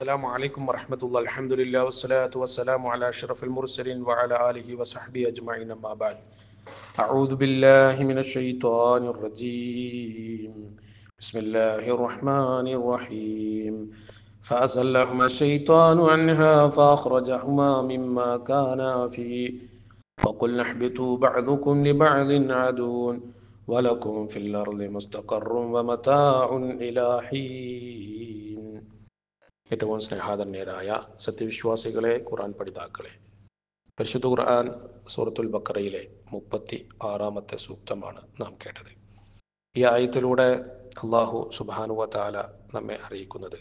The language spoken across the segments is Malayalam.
السلام عليكم ورحمة الله الحمد لله والصلاة والسلام على أشرف المرسلين وعلى آله وصحبه أجمعين أما بعد أعوذ بالله من الشيطان الرجيم بسم الله الرحمن الرحيم فأزلهما الشيطان عنها فأخرجهما مما كانا فيه فقلنا اهبطوا بعضكم لبعض عدو ولكم في الأرض مستقر ومتاع إلى حين ഏറ്റവും സ്നേഹാദരണീയരായ സത്യവിശ്വാസികളെ ഖുർആൻ പഠിതാക്കളെ പരിശുദ്ധ ഖുർആൻ സൂറത്തുൽ ബക്കറയിലെ മുപ്പത്തി ആറാമത്തെ സൂക്തമാണ് നാം കേട്ടത് ഈ ആയത്തിലൂടെ അള്ളാഹു സുബാനുവ താല നമ്മെ അറിയിക്കുന്നത്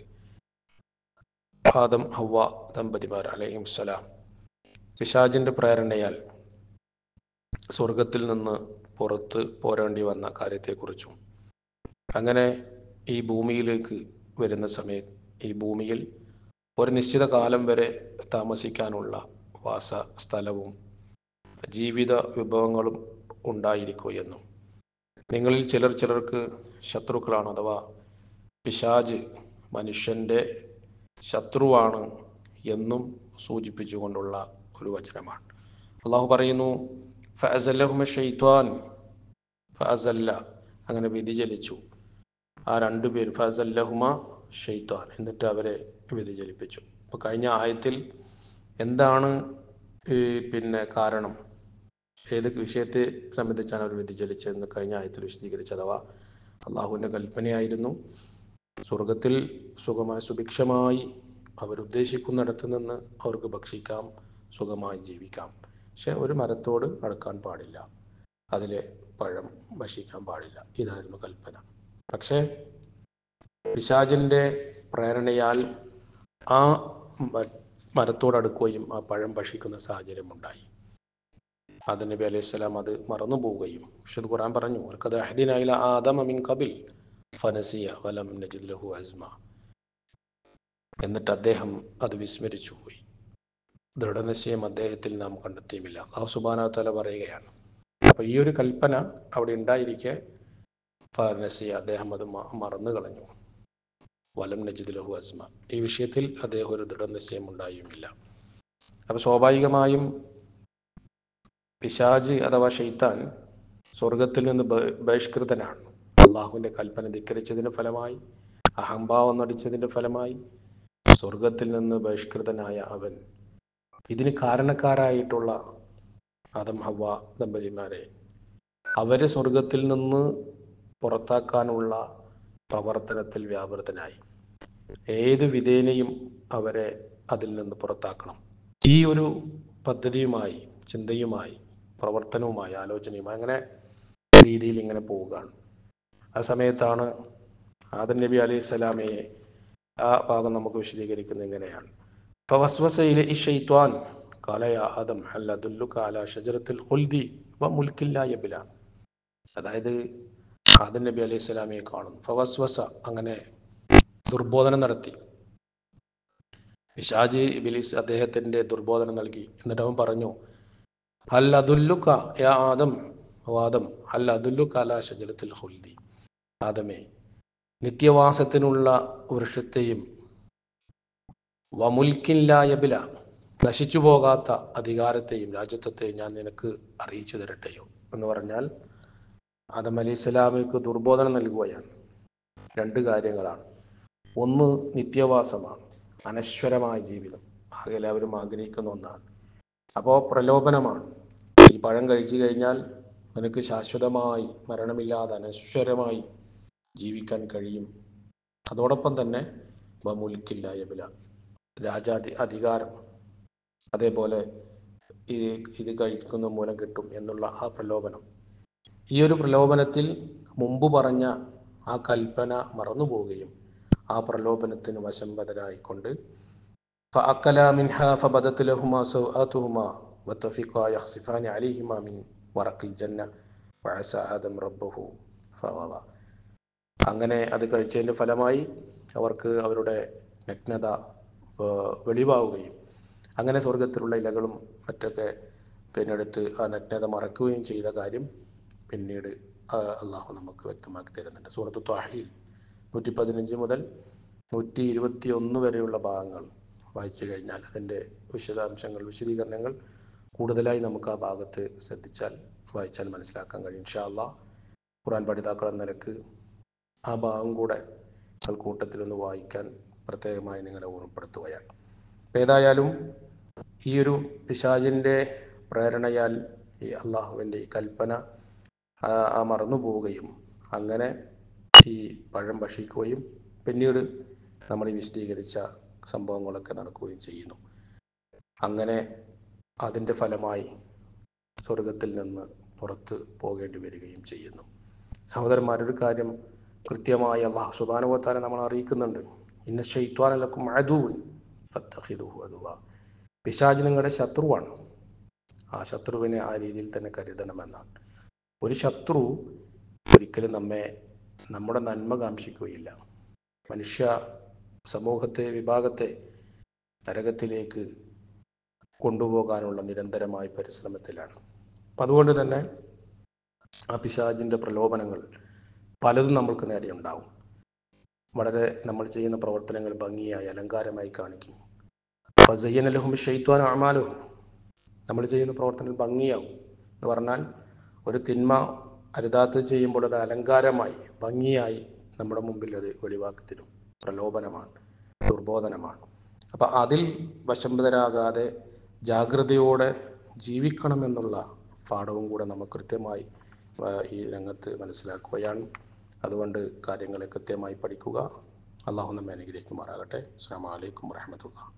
ആദം ഹവ്വ ദമ്പതിമാർ അലൈഹിം സലാം പിശാജിൻ്റെ പ്രേരണയാൽ സ്വർഗത്തിൽ നിന്ന് പുറത്ത് പോരേണ്ടി വന്ന കാര്യത്തെക്കുറിച്ചും അങ്ങനെ ഈ ഭൂമിയിലേക്ക് വരുന്ന സമയത്ത് ഈ ഭൂമിയിൽ ഒരു നിശ്ചിത കാലം വരെ താമസിക്കാനുള്ള വാസ സ്ഥലവും ജീവിത വിഭവങ്ങളും ഉണ്ടായിരിക്കുകയെന്നും നിങ്ങളിൽ ചിലർ ചിലർക്ക് ശത്രുക്കളാണ് അഥവാ പിശാജ് മനുഷ്യൻ്റെ ശത്രുവാണ് എന്നും സൂചിപ്പിച്ചുകൊണ്ടുള്ള ഒരു വചനമാണ് അള്ളാഹു പറയുന്നു ഫഅസല്ലഹുമ ഷെയ്ത്വാൻ ഫഅസല്ല അങ്ങനെ വ്യതിചലിച്ചു ആ രണ്ടുപേരും ഫഅസല്ലഹുമ ഷെയ്ത്വാൻ എന്നിട്ട് അവരെ വ്യതിചലിപ്പിച്ചു അപ്പോൾ കഴിഞ്ഞ ആയത്തിൽ എന്താണ് ഈ പിന്നെ കാരണം ഏത് വിഷയത്തെ സംബന്ധിച്ചാണ് അവർ വ്യതിചലിച്ചതെന്ന് കഴിഞ്ഞ ആയത്തിൽ വിശദീകരിച്ചത് അഥവാ അള്ളാഹുവിൻ്റെ കൽപ്പനയായിരുന്നു സ്വർഗത്തിൽ സുഖമായി സുഭിക്ഷമായി അവരുദ്ദേശിക്കുന്നിടത്ത് നിന്ന് അവർക്ക് ഭക്ഷിക്കാം സുഖമായി ജീവിക്കാം പക്ഷെ ഒരു മരത്തോട് അടുക്കാൻ പാടില്ല അതിലെ പഴം ഭക്ഷിക്കാൻ പാടില്ല ഇതായിരുന്നു കൽപ്പന പക്ഷേ പിശാചിൻ്റെ പ്രേരണയാൽ ആ മരത്തോടടുക്കുകയും ആ പഴം ഭക്ഷിക്കുന്ന സാഹചര്യമുണ്ടായി ആദം നബി അലൈഹി സ്വലാം അത് മറന്നു പോവുകയും വിശുദ്ധ ഖുർആൻ പറഞ്ഞു അൽക്കത് അഹദിനായില ആദം അമിൻ കബിൽ ഫനസിയ വലം നജിദ് ലഹു അസ്മ എന്നിട്ട് അദ്ദേഹം അത് വിസ്മരിച്ചു പോയി ദൃഢനിശ്ചയം അദ്ദേഹത്തിൽ നാം കണ്ടെത്തിയുമില്ല അള്ളാഹു സുബാന തല പറയുകയാണ് അപ്പോൾ ഈ ഒരു കൽപ്പന അവിടെ ഉണ്ടായിരിക്കെ ഫാർനസിയ അദ്ദേഹം അത് മറന്നു കളഞ്ഞു വലം നജിദ് ലഹു അസ്മ ഈ വിഷയത്തിൽ അദ്ദേഹം ഒരു ദൃഢനിശ്ചയം ഉണ്ടായുമില്ല അപ്പോൾ സ്വാഭാവികമായും പിശാജ് അഥവാ ഷെയ്ത്താൻ സ്വർഗത്തിൽ നിന്ന് ബഹിഷ്കൃതനാണ് അള്ളാഹുവിൻ്റെ കൽപ്പന ധിക്കരിച്ചതിൻ്റെ ഫലമായി അഹംഭാവം നടിച്ചതിൻ്റെ ഫലമായി സ്വർഗത്തിൽ നിന്ന് ബഹിഷ്കൃതനായ അവൻ ഇതിന് കാരണക്കാരായിട്ടുള്ള ആദം ഹവ ദമ്പതിമാരെ അവരെ സ്വർഗത്തിൽ നിന്ന് പുറത്താക്കാനുള്ള പ്രവർത്തനത്തിൽ വ്യാപൃതനായി ഏത് വിധേനയും അവരെ അതിൽ നിന്ന് പുറത്താക്കണം ഈ ഒരു പദ്ധതിയുമായി ചിന്തയുമായി പ്രവർത്തനവുമായി ആലോചനയുമായി അങ്ങനെ രീതിയിൽ ഇങ്ങനെ പോവുകയാണ് ആ സമയത്താണ് ആദം നബി അലൈഹി സ്വലാമയെ ആ ഭാഗം നമുക്ക് വിശദീകരിക്കുന്നത് ഇങ്ങനെയാണ് ഫവസ്വസയിലെ ഈ ഷെയ്ത്വാൻ കാലയ ആദം ഹല്ലദുല്ലു കാല ഷജറത്തിൽ ഹുൽദി വ മുൽക്കില്ലായബില അതായത് ആദം നബി അലൈഹി സ്വലാമയെ കാണും ഫവസ്വസ അങ്ങനെ ദുർബോധനം നടത്തി പിശാജി ബിലിസ് അദ്ദേഹത്തിൻ്റെ ദുർബോധനം നൽകി എന്നിട്ട് അവൻ പറഞ്ഞു ഹൽ അതുല്ലുക്ക യാ ആദം വാദം ഹൽ അതുല്ലുക്ക അല ഷജറത്തിൽ ഹുൽദി ആദമേ നിത്യവാസത്തിനുള്ള വൃക്ഷത്തെയും വമുൽക്കില്ലായബില നശിച്ചു പോകാത്ത അധികാരത്തെയും രാജ്യത്വത്തെയും ഞാൻ നിനക്ക് അറിയിച്ചു തരട്ടെയോ എന്ന് പറഞ്ഞാൽ ആദം അലി ഇസ്ലാമിക്ക് ദുർബോധനം നൽകുകയാണ് രണ്ട് കാര്യങ്ങളാണ് ഒന്ന് നിത്യവാസമാണ് അനശ്വരമായ ജീവിതം ആകെ എല്ലാവരും ആഗ്രഹിക്കുന്ന ഒന്നാണ് അപ്പോൾ പ്രലോഭനമാണ് ഈ പഴം കഴിച്ചു കഴിഞ്ഞാൽ നിനക്ക് ശാശ്വതമായി മരണമില്ലാതെ അനശ്വരമായി ജീവിക്കാൻ കഴിയും അതോടൊപ്പം തന്നെ ബമുൽക്കില്ലായബില രാജാധി അധികാരം അതേപോലെ ഈ ഇത് കഴിക്കുന്ന മൂലം കിട്ടും എന്നുള്ള ആ പ്രലോഭനം ഈ ഒരു പ്രലോഭനത്തിൽ മുമ്പ് പറഞ്ഞ ആ കൽപ്പന മറന്നുപോവുകയും ആ പ്രലോഭനത്തിന് വശംബദരായിക്കൊണ്ട് فأكلا منها فبدت لهما سوآتهما واتفقا يخصفان عليهما من ورق الجنة وعسى آدم ربه فغوى അങ്ങനെ അത് കഴിച്ചതിൻ്റെ ഫലമായി അവർക്ക് അവരുടെ നഗ്നത വെളിവാവുകയും അങ്ങനെ സ്വർഗത്തിലുള്ള ഇലകളും മറ്റൊക്കെ പിന്നെടുത്ത് ആ നഗ്നത മറക്കുകയും ചെയ്ത കാര്യം പിന്നീട് അള്ളാഹു നമുക്ക് വ്യക്തമാക്കി തരുന്നുണ്ട് സൂറത്ത് ത്വാഹിയിൽ നൂറ്റി പതിനഞ്ച് മുതൽ നൂറ്റി ഇരുപത്തി ഒന്ന് വരെയുള്ള ഭാഗങ്ങൾ വായിച്ചു കഴിഞ്ഞാൽ അതിൻ്റെ വിശദാംശങ്ങൾ വിശദീകരണങ്ങൾ കൂടുതലായി നമുക്ക് ആ ഭാഗത്ത് ശ്രദ്ധിച്ചാൽ വായിച്ചാൽ മനസ്സിലാക്കാൻ കഴിയും ഇൻഷാ അള്ളാ ഖുറാൻ പഠിതാക്കൾ എന്ന നിലക്ക് ആ ഭാഗം കൂടെ കൂട്ടത്തിലൊന്ന് വായിക്കാൻ പ്രത്യേകമായി നിങ്ങളെ ഓർമ്മപ്പെടുത്തുകയാണ് അപ്പം ഏതായാലും ഈ ഒരു പിശാചിൻ്റെ പ്രേരണയാൽ ഈ അള്ളാഹുവിൻ്റെ ഈ കൽപ്പന ആ ആ മറന്നു പോവുകയും അങ്ങനെ ഈ പഴം ഭക്ഷിക്കുകയും പിന്നീട് നമ്മൾ ഈ വിശദീകരിച്ച സംഭവങ്ങളൊക്കെ നടക്കുകയും ചെയ്യുന്നു അങ്ങനെ അതിൻ്റെ ഫലമായി സ്വർഗത്തിൽ നിന്ന് പുറത്ത് പോകേണ്ടി വരികയും ചെയ്യുന്നു സഹോദരന്മാരൊരു കാര്യം കൃത്യമായി അള്ളാഹു സുബാനുഭവത്താലെ നമ്മൾ അറിയിക്കുന്നുണ്ട് ഇന്ന ഷെയ്ത്വാനലക്കും അദൂൻ ഫത്തഹിദുഹു അതുവ പിശാജ് നിങ്ങളുടെ ശത്രുവാണ് ആ ശത്രുവിനെ ആ രീതിയിൽ തന്നെ കരുതണമെന്നാണ് ഒരു ശത്രു ഒരിക്കലും നമ്മെ നമ്മുടെ നന്മ കാംക്ഷിക്കുകയില്ല മനുഷ്യ സമൂഹത്തെ വിഭാഗത്തെ നരകത്തിലേക്ക് കൊണ്ടുപോകാനുള്ള നിരന്തരമായ പരിശ്രമത്തിലാണ് അപ്പം അതുകൊണ്ട് തന്നെ ആ പിശാജിൻ്റെ പ്രലോഭനങ്ങൾ പലതും നമ്മൾക്ക് നേരെ ഉണ്ടാവും വളരെ നമ്മൾ ചെയ്യുന്ന പ്രവർത്തനങ്ങൾ ഭംഗിയായി അലങ്കാരമായി കാണിക്കും ഫസയ്യനലഹും ഷെയ്ത്വാൻ അമാലഹും നമ്മൾ ചെയ്യുന്ന പ്രവർത്തനങ്ങൾ ഭംഗിയാവും എന്ന് പറഞ്ഞാൽ ഒരു തിന്മ അരുതാത്ത് ചെയ്യുമ്പോൾ അത് അലങ്കാരമായി ഭംഗിയായി നമ്മുടെ മുമ്പിൽ അത് വെളിവാക്കി തരും പ്രലോഭനമാണ് ദുർബോധനമാണ് അപ്പം അതിൽ വശംബതരാകാതെ ജാഗ്രതയോടെ ജീവിക്കണമെന്നുള്ള പാഠവും കൂടെ നമുക്ക് കൃത്യമായി ഈ രംഗത്ത് മനസ്സിലാക്കുകയാണ് അതുകൊണ്ട് കാര്യങ്ങളെ കൃത്യമായി പഠിക്കുക അള്ളാഹു നമ്മെ അനുഗ്രഹിക്കുമാറാകട്ടെ അസ്സാം വലൈക്കും വാഹമത്തുള്ള